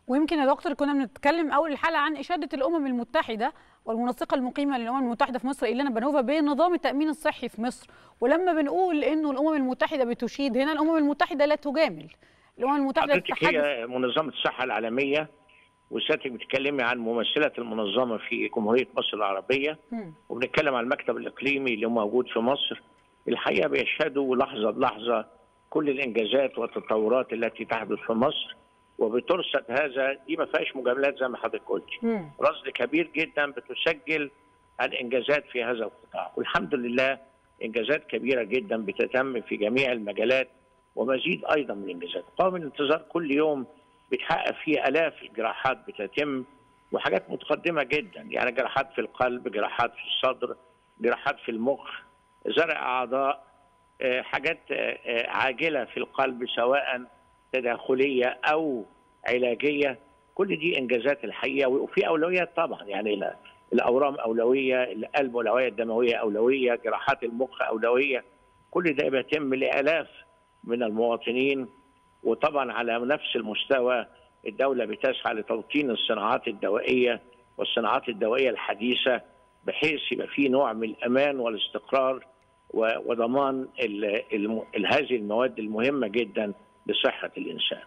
ويمكن يا دكتور كنا بنتكلم اول الحلقه عن اشاده الامم المتحده والمنسقه المقيمه للامم المتحده في مصر ايلانا بنوفا بنظام التامين الصحي في مصر ولما بنقول انه الامم المتحده بتشيد هنا الامم المتحده لا تجامل الامم المتحده حضرتك هي منظمه الصحه العالميه وسيادتك بتتكلمي عن ممثله المنظمه في جمهوريه مصر العربيه مم. وبنتكلم عن المكتب الاقليمي اللي موجود في مصر الحقيقه بيشهدوا لحظه بلحظه كل الانجازات والتطورات التي تحدث في مصر وبترصد هذا دي ما فيهاش مجاملات زي ما حضرتك قلتي مم. رصد كبير جدا بتسجل الانجازات في هذا القطاع والحمد لله انجازات كبيره جدا بتتم في جميع المجالات ومزيد ايضا من الانجازات قوم الانتظار كل يوم بيتحقق فيه الاف الجراحات بتتم وحاجات متقدمه جدا يعني جراحات في القلب جراحات في الصدر جراحات في المخ زرع اعضاء آه، حاجات آه، آه، عاجله في القلب سواء تداخليه او علاجيه كل دي انجازات الحقيقه وفي اولويات طبعا يعني لا- الاورام اولويه القلب والاوعيه الدمويه اولويه جراحات المخ اولويه كل ده بيتم لالاف من المواطنين وطبعا على نفس المستوى الدوله بتسعى لتوطين الصناعات الدوائيه والصناعات الدوائيه الحديثه بحيث يبقى في نوع من الامان والاستقرار و- وضمان ال- الم- ال- هذه المواد المهمه جدا لصحه الانسان